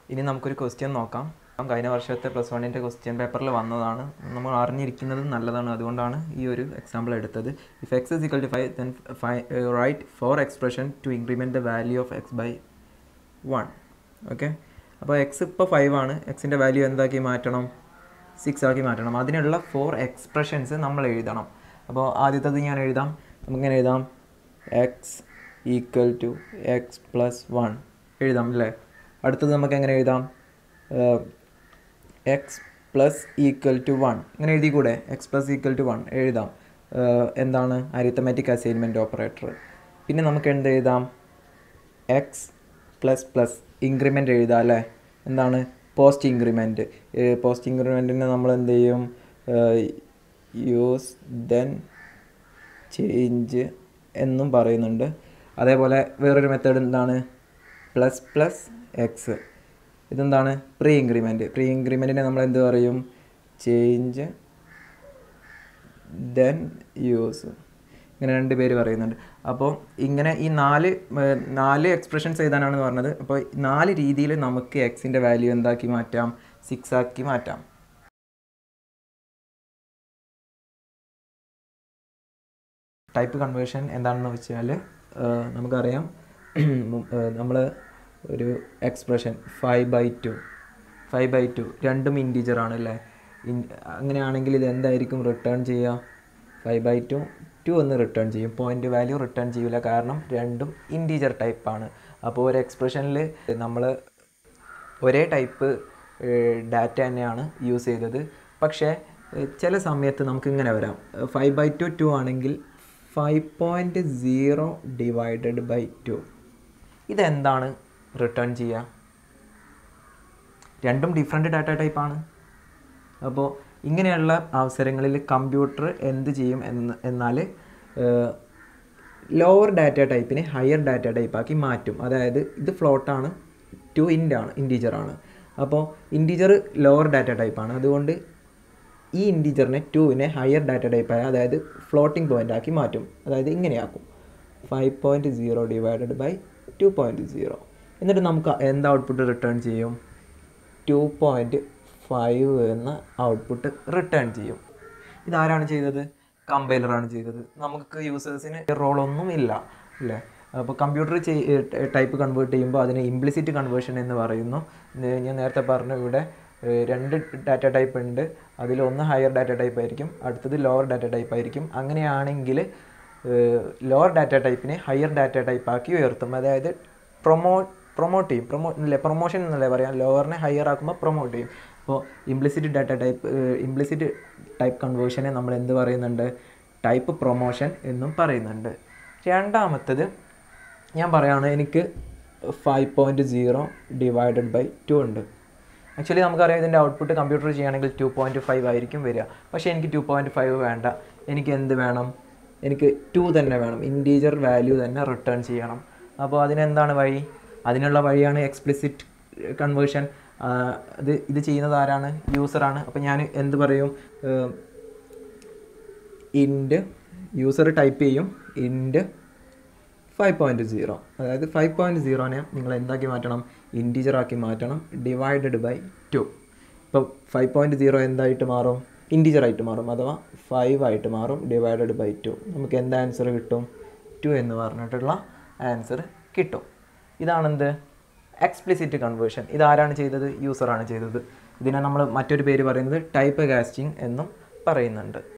ഇനി നമുക്കൊരു ക്വസ്റ്റ്യൻ നോക്കാം കഴിഞ്ഞ വർഷത്തെ പ്ലസ് വണ്ണിൻ്റെ ക്വസ്റ്റ്യൻ പേപ്പറിൽ വന്നതാണ് നമ്മൾ അറിഞ്ഞിരിക്കുന്നത് നല്ലതാണ് അതുകൊണ്ടാണ് ഈ ഒരു എക്സാമ്പിൾ എടുത്തത് if x is equal to five then write for expression to increment the value of x by one okay അപ്പോൾ എക്സ് ഇപ്പോൾ ഫൈവ് ആണ് എക്സിൻ്റെ വാല്യൂ എന്താക്കി മാറ്റണം സിക്സ് ആക്കി മാറ്റണം അതിനുള്ള ഫോർ എക്സ്പ്രഷൻസ് നമ്മൾ എഴുതണം അപ്പോൾ ആദ്യത്തത് ഞാൻ എഴുതാം നമുക്കിങ്ങനെ എഴുതാം x equal to x plus one എഴുതാം അല്ലേ അടുത്തത് നമുക്ക് എങ്ങനെ എഴുതാം x plus equal to one ഇങ്ങനെ എഴുതിക്കൂടെ x plus equal to one എഴുതാം ഏഹ് എന്താണ് അരിത്തമാറ്റിക് അസൈൻമെൻറ്റ് ഓപ്പറേറ്റർ പിന്നെ നമുക്ക് എന്ത് എഴുതാം എക്സ് പ്ലസ് പ്ലസ് ഇൻക്രിമെൻ്റ് എഴുതാം അല്ലേ എന്താണ് പോസ്റ്റ് ഇൻക്രിമെൻറ്റ് പോസ്റ്റ് ഇൻക്രിമെൻറ്റിന് നമ്മൾ എന്ത് ചെയ്യും യൂസ് ദെൻ ചേഞ്ച് എന്നും പറയുന്നുണ്ട് അതേപോലെ വേറൊരു മെത്തേഡ് എന്താണ് പ്ലസ് പ്ലസ് എക്സ് ഇതെന്താണ് പ്രീ ഇൻക്രിമെൻറ്റ് പ്രീ ഇൻക്രിമെൻറ്റിനെ നമ്മൾ എന്ത് പറയും ചേഞ്ച് ദെൻ യൂസ് ഇങ്ങനെ രണ്ട് പേര് പറയുന്നുണ്ട് അപ്പോൾ ഇങ്ങനെ ഈ നാല് ഏർ, നാല് എക്സ്പ്രഷൻസ് എഴുതാനാണ് പറഞ്ഞത് അപ്പോൾ നാല് രീതിയിൽ നമുക്ക് എക്സിൻ്റെ വാല്യൂ എന്താക്കി മാറ്റാം സിക്സ് ആക്കി മാറ്റാം ടൈപ്പ് കൺവേർഷൻ എന്താണെന്ന് വെച്ചാൽ നമുക്കറിയാം നമ്മൾ ഒരു expression five by two five by two രണ്ടും ഇൻറ്റീജർ ആണ് അല്ലേ ഇൻ അങ്ങനെയാണെങ്കിൽ ഇത് എന്തായിരിക്കും റിട്ടേൺ ചെയ്യുക ഫൈവ് ബൈ ടു ടു എന്ന് റിട്ടേൺ ചെയ്യും പോയിൻ്റ് വാല്യൂ റിട്ടേൺ ചെയ്യില്ല കാരണം രണ്ടും ഇൻറ്റീജർ ടൈപ്പാണ് അപ്പോൾ ഒരു എക്സ്പ്രഷനിൽ നമ്മൾ ഒരേ ടൈപ്പ് ഡാറ്റ തന്നെയാണ് യൂസ് ചെയ്തത് പക്ഷേ ഏഹ്, ചില സമയത്ത് നമുക്ക് ഇങ്ങനെ വരാം ഫൈവ് ബൈ ടു ടു ആണെങ്കിൽ five point zero divided by two ഇതെന്താണ് റിട്ടേൺ ചെയ്യുക രണ്ടും ഡിഫറെൻറ്റ് ഡാറ്റ ടൈപ്പാണ് അപ്പോൾ ഇങ്ങനെയുള്ള അവസരങ്ങളിൽ കമ്പ്യൂട്ടർ എന്ത് ചെയ്യും എന്ന് എന്നാൽ ലോവർ ഡാറ്റ ടൈപ്പിനെ ഹയർ ഡാറ്റ ടൈപ്പാക്കി മാറ്റും അതായത് ഇത് ഫ്ലോട്ടാണ് ടു ഇൻ്റ് ആണ് ഇൻറ്റീജർ ആണ് അപ്പോൾ ഇൻറ്റീജർ ലോവർ ഡാറ്റ ടൈപ്പാണ് അതുകൊണ്ട് ഈ ഇൻറ്റീജറിനെ ടുവിനെ ഹയർ ഡാറ്റ ടൈപ്പായ അതായത് ഫ്ലോട്ടിംഗ് പോയിൻ്റ് ആക്കി മാറ്റും അതായത് ഇങ്ങനെയാക്കും five point zero divided by two point zero എന്നിട്ട് നമുക്ക് എന്ത് ഔട്ട്പുട്ട് റിട്ടേൺ ചെയ്യും ടു പോയിൻറ്റ് ഫൈവ് എന്ന ഔട്ട്പുട്ട് റിട്ടേൺ ചെയ്യും ഇതാരാണ് ചെയ്തത് കമ്പൈലറാണ് ചെയ്തത് നമുക്ക് യൂസേഴ്സിന് റോളൊന്നും ഇല്ല അല്ലേ അപ്പോൾ കമ്പ്യൂട്ടർ ടൈപ്പ് കൺവേർട്ട് ചെയ്യുമ്പോൾ അതിന് ഇംപ്ലിസിറ്റ് കൺവേർഷൻ എന്ന് പറയുന്നു ഇത് ഞാൻ നേരത്തെ പറഞ്ഞു ഇവിടെ ഏഹ്, രണ്ട് ഡാറ്റ ടൈപ്പ് ഉണ്ട് അതിലൊന്ന് ഹയർ ഡാറ്റ ടൈപ്പ് ആയിരിക്കും അടുത്തത് ലോവർ ഡാറ്റ ടൈപ്പ് ആയിരിക്കും അങ്ങനെയാണെങ്കിൽ ലോവർ ഡാറ്റ ടൈപ്പിനെ ഹയർ ഡാറ്റ ടൈപ്പ് ആക്കി ഉയർത്തും അതായത് പ്രൊമോ പ്രൊമോട്ട് ചെയ്യും പ്രൊമോ അല്ലേ പ്രൊമോഷൻ എന്നല്ലേ പറയാം ലോവറിനെ ഹയർ ആക്കുമ്പോൾ പ്രൊമോട്ട് ചെയ്യും അപ്പോൾ implicit data type implicit type കൺവേർഷനെ നമ്മൾ എന്ത് പറയുന്നുണ്ട് ടൈപ്പ് പ്രൊമോഷൻ എന്നും പറയുന്നുണ്ട് രണ്ടാമത്തത് ഞാൻ പറയുകയാണ് എനിക്ക് five point zero divided by two ഉണ്ട് ആക്ച്വലി നമുക്കറിയാം ഇതിൻ്റെ ഔട്ട്പുട്ട് കമ്പ്യൂട്ടർ ചെയ്യുകയാണെങ്കിൽ ടു പോയിൻറ്റ് ഫൈവ് ആയിരിക്കും വരിക പക്ഷേ എനിക്ക് ടു പോയിൻറ്റ് ഫൈവ് വേണ്ട എനിക്ക് എന്ത് വേണം എനിക്ക് ടു തന്നെ വേണം ഇൻറ്റീജർ വാല്യൂ തന്നെ റിട്ടേൺ ചെയ്യണം അപ്പോൾ അതിനെന്താണ് വഴി അതിനുള്ള വഴിയാണ് എക്സ്പ്ലിസിറ്റ് കൺവേർഷൻ ഇത് ഇത് ചെയ്യുന്നത് ആരാണ് യൂസറാണ് അപ്പോൾ ഞാൻ എന്ത് പറയും ഇൻഡ് യൂസർ ടൈപ്പ് ചെയ്യും ഇൻഡ് ഫൈവ് പോയിൻറ്റ് സീറോ അതായത് ഫൈവ് പോയിൻറ്റ് സീറോനെ നിങ്ങൾ എന്താക്കി മാറ്റണം ഇൻറ്റീജർ ആക്കി മാറ്റണം ഡിവൈഡഡ് ബൈ ടു ഇപ്പോൾ ഫൈവ് പോയിൻറ്റ് സീറോ എന്തായിട്ട് മാറും ഇൻറ്റീജർ ആയിട്ട് മാറും അഥവാ ഫൈവ് ആയിട്ട് മാറും ഡിവൈഡഡ് ബൈ ടു നമുക്ക് എന്ത് ആൻസർ കിട്ടും ടു എന്ന് പറഞ്ഞിട്ടുള്ള ആൻസർ കിട്ടും ഇതാണെന്ത് എക്സ്പ്ലിസിറ്റ് കൺവേർഷൻ ഇതാരാണ് ചെയ്തത് യൂസറാണ് ചെയ്തത് ഇതിനെ നമ്മൾ മറ്റൊരു പേര് പറയുന്നത് ടൈപ്പ് കാസ്റ്റിംഗ് എന്നും പറയുന്നുണ്ട്